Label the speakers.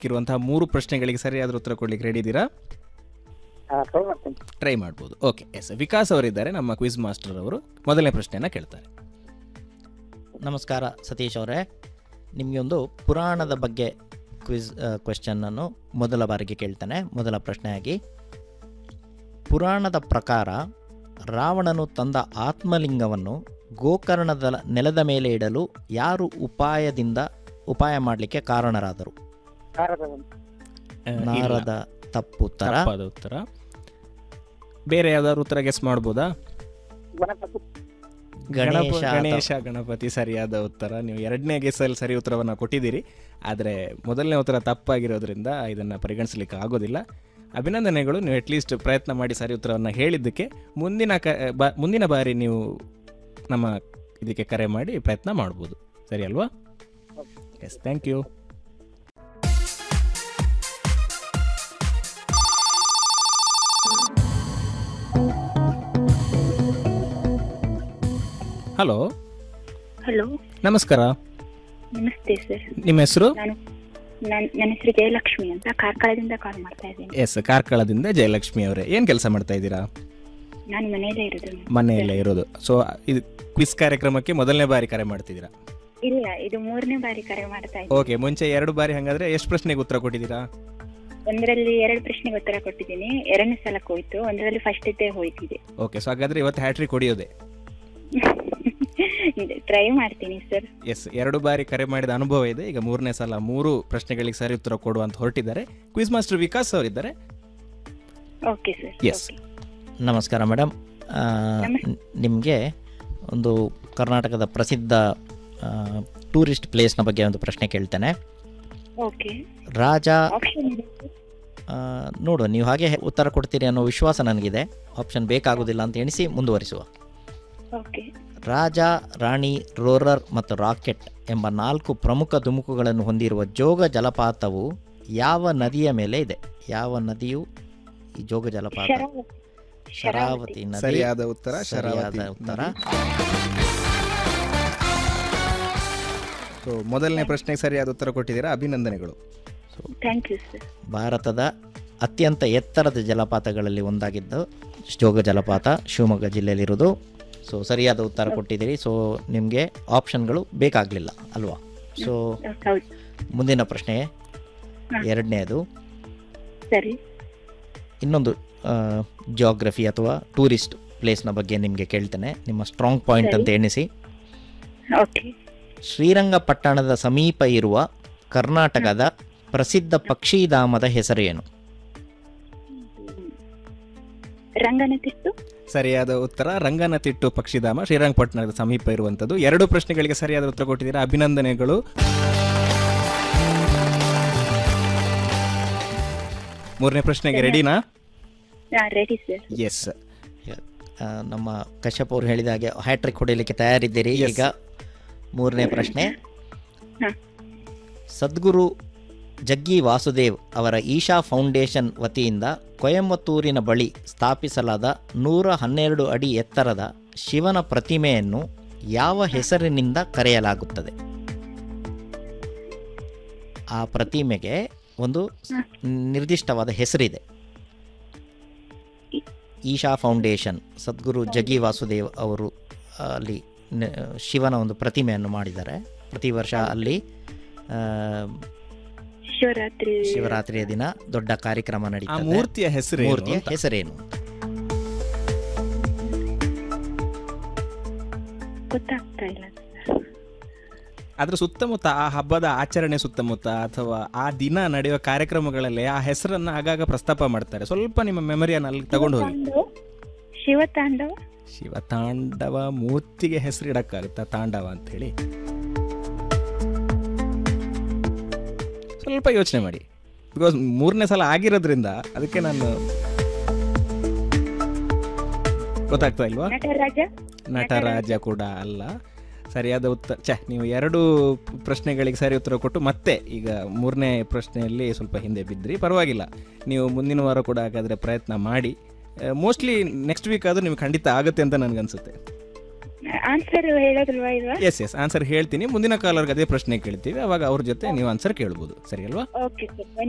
Speaker 1: ಇರುವಂತಹ ಮೂರು ಪ್ರಶ್ನೆಗಳಿಗೆ ಸರಿಯಾದ ಉತ್ತರ ಕೊಡ್ಲಿಕ್ಕೆ ರೆಡಿ ಇದ್ದೀರಾ
Speaker 2: ಟ್ರೈ ಮಾಡ್ತೀನಿ
Speaker 1: ಟ್ರೈ ಮಾಡ್ಬೋದು ಓಕೆ ಎಸ್ ವಿಕಾಸ್ ಅವರಿದ್ದಾರೆ ನಮ್ಮ ಕ್ವಿಜ್ ಮಾಸ್ಟರ್ ಅವರು ಮೊದಲನೇ ಪ್ರಶ್ನೆಯನ್ನು ಕೇಳ್ತಾರೆ
Speaker 3: ನಮಸ್ಕಾರ ಸತೀಶ್ ಅವರೇ ನಿಮಗೆ ಒಂದು ಪುರಾಣದ ಬಗ್ಗೆ ಕ್ವಿಜ್ ಕ್ವೆಶ್ಚನ್ನನ್ನು ಮೊದಲ ಬಾರಿಗೆ ಕೇಳ್ತಾನೆ ಮೊದಲ ಪ್ರಶ್ನೆಯಾಗಿ ಪುರಾಣದ ಪ್ರಕಾರ ರಾವಣನು ತಂದ ಆತ್ಮಲಿಂಗವನ್ನು ಗೋಕರ್ಣದ ನೆಲದ ಮೇಲೆ ಇಡಲು ಯಾರು ಉಪಾಯದಿಂದ ಉಪಾಯ ಮಾಡಲಿಕ್ಕೆ ಕಾರಣರಾದರು
Speaker 2: ನಾರದ ಒಂದು.
Speaker 1: ಆ, ಇಲ್ಲ.
Speaker 3: ನಾರದ ತಪ್ಪುತ್ತರ
Speaker 1: ತಪ್ಪಾದ ಉತ್ತರ ಬೇರೆ ಯಾವ್ದಾದ್ರು ಉತ್ತರ ಗೆಸ್ ಮಾಡ್ಬೋದಾ
Speaker 2: ಗಣಪತಿ
Speaker 1: ಗಣಪ
Speaker 3: ಗಣೇಶ ಅಥವಾ-
Speaker 1: ಗಣೇಶ ಗಣಪತಿ ಸರಿಯಾದ ಉತ್ತರ ನೀವು ಎರಡನೇ ಗೆಸ್ಸಲ್ಲಿ ಸರಿ ಉತ್ತರವನ್ನು ಕೊಟ್ಟಿದ್ದೀರಿ ಆದರೆ ಮೊದಲನೇ ಉತ್ತರ ತಪ್ಪಾಗಿರೋದ್ರಿಂದ ಇದನ್ನು ಪರಿಗಣಿಸಲಿಕ್ಕೆ ಆಗೋದಿಲ್ಲ ಅಭಿನಂದನೆಗಳು ನೀವು ಅಟ್ಲೀಸ್ಟ್ ಪ್ರಯತ್ನ ಮಾಡಿ ಸರಿ ಉತ್ತರವನ್ನು ಹೇಳಿದ್ದಕ್ಕೆ ಮುಂದಿನ ಕ ಬಾ ಮುಂದಿನ ಬಾರಿ ನೀವು ನಮ್ಮ ಇದಕ್ಕೆ ಕರೆ ಮಾಡಿ ಪ್ರಯತ್ನ ಮಾಡ್ಬೋದು ಸರಿ ಅಲ್ವಾ yes thank you hello
Speaker 4: hello
Speaker 1: ನಮಸ್ಕಾರ
Speaker 4: ನಮಸ್ತೆ ಸರ್
Speaker 1: ನಿಮ್ಮ ಹೆಸರು
Speaker 4: ನಾನು ನನ್ ನನ್ನ ಹೆಸರು ಜಯಲಕ್ಷ್ಮಿ ಅಂತ ಕಾರ್ಕಳದಿಂದ ಕಾಲ್ ಮಾಡ್ತಾ ಇದ್ದೀನಿ
Speaker 1: ಎಸ್ ಕಾರ್ಕಳದಿಂದ ಜಯಲಕ್ಷ್ಮಿ ಅವರೇ ಏನು ಕೆಲಸ ಮಾಡ್ತಾ ಇದ್ದೀರಾ
Speaker 4: ನಾನು ಮನೆಯಲ್ಲೇ ಇರೋದು
Speaker 1: ಮನೆಯಲ್ಲೇ ಇರೋದು ಸೊ ಇದು ಕ್ವಿಸ್ ಕಾರ್ಯಕ್ರಮಕ್ಕೆ ಮೊದಲನೇ ಬಾರಿ ಕರೆ ಮಾಡ್ತಿದ್ದೀರಾ
Speaker 4: ಇಲ್ಲ ಇದು ಮೂರನೇ ಬಾರಿ ಕರೆ ಮಾಡ್ತಾ ಇದ್ದೀನಿ
Speaker 1: ಓಕೆ ಮುಂಚೆ ಎರಡು ಬಾರಿ ಹಂಗಾದ್ರೆ ಎಷ್ಟು ಪ್ರಶ್ನೆಗೆ ಉತ್ತರ ಕೊಟ್ಟಿದ್ದೀರಾ
Speaker 4: ಒಂದರಲ್ಲಿ ಎರಡು ಪ್ರಶ್ನೆಗೆ ಉತ್ತರ ಕೊಟ್ಟಿದ್ದೀನಿ ಎರಡನೇ ಸಲ ಹೋಯ್ತು ಒಂದರಲ್ಲಿ ಫಸ್ಟ್ ಇದ್ದೇ ಹೋಯ್ತಿದೆ
Speaker 1: ಓಕೆ ಸೊ ಹಾಗಾದ್ರೆ ಇವತ್ತು ಹ್ಯಾಟ್ರಿಕ್ ಹೊಡಿಯೋದೆ
Speaker 4: ಟ್ರೈ ಮಾಡ್ತೀನಿ ಸರ್
Speaker 1: ಎಸ್ ಎರಡು ಬಾರಿ ಕರೆ ಮಾಡಿದ ಅನುಭವ ಇದೆ ಈಗ ಮೂರನೇ ಸಲ ಮೂರು ಪ್ರಶ್ನೆಗಳಿಗೆ ಸರಿ ಉತ್ತರ ಕೊಡುವಂತ ಹೊರಟಿದ್ದಾರೆ ಕ್ವಿಸ್ ಮಾಸ್ಟರ್ ವಿಕಾಸ್ ಅವರಿದ್ದಾರೆ
Speaker 4: ಓಕೆ ಸರ್
Speaker 1: ಎಸ್
Speaker 3: ನಮಸ್ಕಾರ ಮೇಡಮ್
Speaker 4: ನಮಸ್ತೆ.
Speaker 3: ನಿಮಗೆ ಒಂದು ಕರ್ನಾಟಕದ ಪ್ರಸಿದ್ಧ ಟೂರಿಸ್ಟ್ ಪ್ಲೇಸ್ನ ಬಗ್ಗೆ ಒಂದು ಪ್ರಶ್ನೆ ಕೇಳ್ತೇನೆ
Speaker 4: ಓಕೆ
Speaker 3: ರಾಜ
Speaker 4: ಆಪ್ಷನ್ ಇದೆ sir?
Speaker 3: ಆ, ನೋಡು ನೀವು ಹಾಗೆ ಉತ್ತರ ಕೊಡ್ತೀರಿ ಅನ್ನೋ ವಿಶ್ವಾಸ ನನಗಿದೆ ಆಪ್ಷನ್ ಬೇಕಾಗುವುದಿಲ್ಲ ಅಂತ ಎಣಿಸಿ ಮುಂದುವರಿಸುವ
Speaker 4: ಓಕೆ
Speaker 3: ರಾಜ ರಾಣಿ ರೋರರ್ ಮತ್ತು ರಾಕೆಟ್ ಎಂಬ ನಾಲ್ಕು ಪ್ರಮುಖ ಧುಮುಕುಗಳನ್ನು ಹೊಂದಿರುವ ಜೋಗ ಜಲಪಾತವು ಯಾವ ನದಿಯ ಮೇಲೆ ಇದೆ ಯಾವ ನದಿಯು ಈ ಜೋಗ ಜಲಪಾತ
Speaker 4: ಶರಾವತಿ
Speaker 3: ಶರಾವತಿ ನದಿ
Speaker 1: ಸರಿಯಾದ ಉತ್ತರ
Speaker 3: ಸರಿಯಾದ
Speaker 1: ಶರಾವತಿ
Speaker 3: ಉತ್ತರ
Speaker 1: ಸೊ ಮೊದಲನೇ ಪ್ರಶ್ನೆಗೆ ಸರಿಯಾದ ಉತ್ತರ ಕೊಟ್ಟಿದ್ದೀರಾ ಅಭಿನಂದನೆಗಳು
Speaker 4: ಥ್ಯಾಂಕ್ ಯು ಸರ್
Speaker 3: ಭಾರತದ ಅತ್ಯಂತ ಎತ್ತರದ ಜಲಪಾತಗಳಲ್ಲಿ ಒಂದಾಗಿದ್ದು ಜೋಗ ಜಲಪಾತ ಶಿವಮೊಗ್ಗ ಜಿಲ್ಲೆಯಲ್ಲಿರೋದು ಸೊ ಸರಿಯಾದ ಉತ್ತರ ಕೊಟ್ಟಿದ್ದೀರಿ ಸೊ ನಿಮಗೆ ಆಪ್ಷನ್ಗಳು ಬೇಕಾಗಲಿಲ್ಲ ಅಲ್ವಾ ಸೊ
Speaker 4: ಹೌದು
Speaker 3: ಮುಂದಿನ ಪ್ರಶ್ನೆ
Speaker 4: ಹಾ.
Speaker 3: ಎರಡನೇದು
Speaker 4: ಸರಿ
Speaker 3: ಇನ್ನೊಂದು ಜಿಯೋಗ್ರಫಿ ಅಥವಾ ಟೂರಿಸ್ಟ್ ಪ್ಲೇಸ್ನ ಬಗ್ಗೆ ನಿಮಗೆ ಕೇಳ್ತೇನೆ ನಿಮ್ಮ ಸ್ಟ್ರಾಂಗ್ ಪಾಯಿಂಟ್ ಅಂತ ಎಣಿಸಿ
Speaker 4: ಓಕೆ
Speaker 3: ಶ್ರೀರಂಗಪಟ್ಟಣದ ಸಮೀಪ ಇರುವ ಕರ್ನಾಟಕದ ಪ್ರಸಿದ್ಧ ಪಕ್ಷಿಧಾಮದ ಹೆಸರು ಏನು
Speaker 4: ರಂಗನತಿಟ್ಟು
Speaker 1: ಸರಿಯಾದ ಉತ್ತರ ರಂಗನತಿಟ್ಟು ಪಕ್ಷಿಧಾಮ ಶ್ರೀರಂಗಪಟ್ಟಣದ ಸಮೀಪ ಇರುವಂಥದ್ದು ಎರಡು ಪ್ರಶ್ನೆಗಳಿಗೆ ಸರಿಯಾದ ಉತ್ತರ ಕೊಟ್ಟಿದ್ದೀರಾ ಅಭಿನಂದನೆಗಳು ಮೂರನೇ ಪ್ರಶ್ನೆಗೆ ರೆಡಿನಾ
Speaker 4: ರೆಡಿ ಸರ್
Speaker 1: ಎಸ್
Speaker 3: ಆ, ನಮ್ಮ ಕಶ್ಯಪ್ ಅವರು ಹೇಳಿದ ಹಾಗೆ ಹ್ಯಾಟ್ರಿಕ್ ಹೊಡೆಯಲಿಕ್ಕೆ ತಯಾರಿದ್ದೀರಿ
Speaker 1: Yes.
Speaker 3: ಈಗ ಮೂರನೇ ಪ್ರಶ್ನೆ
Speaker 4: ಹ.
Speaker 3: ಸದ್ಗುರು ಜಗ್ಗಿ ವಾಸುದೇವ್ ಅವರ ಈಶಾ ಫೌಂಡೇಶನ್ ವತಿಯಿಂದ ಕೊಯಂಬತ್ತೂರಿನ ಬಳಿ ಸ್ಥಾಪಿಸಲಾದ ನೂರ ಹನ್ನೆರಡು ಅಡಿ ಎತ್ತರದ ಶಿವನ ಪ್ರತಿಮೆಯನ್ನು ಯಾವ ಹೆಸರಿನಿಂದ ಕರೆಯಲಾಗುತ್ತದೆ ಆ ಪ್ರತಿಮೆಗೆ ಒಂದು ಸ್- ನಿರ್ದಿಷ್ಟವಾದ ಹೆಸರಿದೆ ಈಶಾ ಫೌಂಡೇಶನ್ ಸದ್ಗುರು ಜಗಿ ವಾಸುದೇವ್ ಅವರು ಅಲ್ಲಿ ನ- ಶಿವನ ಒಂದು ಪ್ರತಿಮೆಯನ್ನು ಮಾಡಿದ್ದಾರೆ ಪ್ರತಿ ವರ್ಷ ಅಲ್ಲಿ ಆ,
Speaker 4: ಶಿವರಾತ್ರಿ
Speaker 3: ಶಿವರಾತ್ರಿಯ ದಿನ ದೊಡ್ಡ ಕಾರ್ಯಕ್ರಮ
Speaker 1: ಆ
Speaker 3: ನಡೀತದೆ
Speaker 1: ಮೂರ್ತಿಯ ಹೆಸರು
Speaker 3: ಮೂರ್ತಿಯ ಹೆಸರೇನು
Speaker 4: ಗೊತ್ತಾಗ್ತಾ ಇಲ್ಲ
Speaker 1: ಅದ್ರ ಸುತ್ತಮುತ್ತ ಆ ಹಬ್ಬದ ಆಚರಣೆ ಸುತ್ತಮುತ್ತ ಅಥವಾ ಆ ದಿನ ನಡೆಯುವ ಕಾರ್ಯಕ್ರಮಗಳಲ್ಲಿ ಆ ಹೆಸರನ್ನ ಆಗಾಗ ಪ್ರಸ್ತಾಪ ಮಾಡ್ತಾರೆ ಸ್ವಲ್ಪ ನಿಮ್ಮ ಮೆಮರಿಯನ್ನು ಅಲ್ಲಿ ತಗೊಂಡು ಹೋಗಿ
Speaker 4: ಶಿವತಾಂಡವ
Speaker 1: ಶಿವ ತಾಂಡವ ಮೂರ್ತಿಗೆ ಹೆಸರು ಇಡಕ್ಕಾಗುತ್ತಾ ತಾಂಡವ ಅಂತ ಹೇಳಿ ಸ್ವಲ್ಪ ಯೋಚನೆ ಮಾಡಿ ಬಿಕಾಸ್ ಮೂರನೇ ಸಲ ಆಗಿರೋದ್ರಿಂದ ಅದಕ್ಕೆ ನಾನು ಗೊತ್ತಾಗ್ತಾ ಇಲ್ವಾ
Speaker 4: ನಟರಾಜ
Speaker 1: ನಟರಾಜ ಕೂಡ ಅಲ್ಲ ಸರಿಯಾದ ಉತ್ತರ ಛೆ ನೀವು ಎರಡು ಪ್ರಶ್ನೆಗಳಿಗೆ ಸರಿ ಉತ್ತರ ಕೊಟ್ಟು ಮತ್ತೆ ಈಗ ಮೂರನೇ ಪ್ರಶ್ನೆಯಲ್ಲಿ ಸ್ವಲ್ಪ ಹಿಂದೆ ಬಿದ್ದ್ರಿ ಪರವಾಗಿಲ್ಲ ನೀವು ಮುಂದಿನ ವಾರ ಕೂಡ ಹಾಗಾದರೆ ಪ್ರಯತ್ನ ಮಾಡಿ ಮೋಸ್ಟ್ಲಿ ನೆಕ್ಸ್ಟ್ ವೀಕ್ ಆದರೂ ನಿಮ್ಗೆ ಖಂಡಿತ ಆಗುತ್ತೆ ಅಂತ ನನಗನ್ಸುತ್ತೆ
Speaker 4: ಆನ್ಸರ್ ಹೇಳೋದಿಲ್ವಾ ಇಲ್ವಾ
Speaker 1: ಎಸ್ ಎಸ್ ಆನ್ಸರ್ ಹೇಳ್ತೀನಿ ಮುಂದಿನ ಕಾಲರ್ಗೆ ಅದೇ ಪ್ರಶ್ನೆ ಕೇಳ್ತೀವಿ ಅವಾಗ ಅವ್ರ ಜೊತೆ ನೀವು ಆನ್ಸರ್ ಕೇಳ್ಬೋದು ಸರಿ ಅಲ್ವಾ
Speaker 4: ಓಕೆ ಸರ್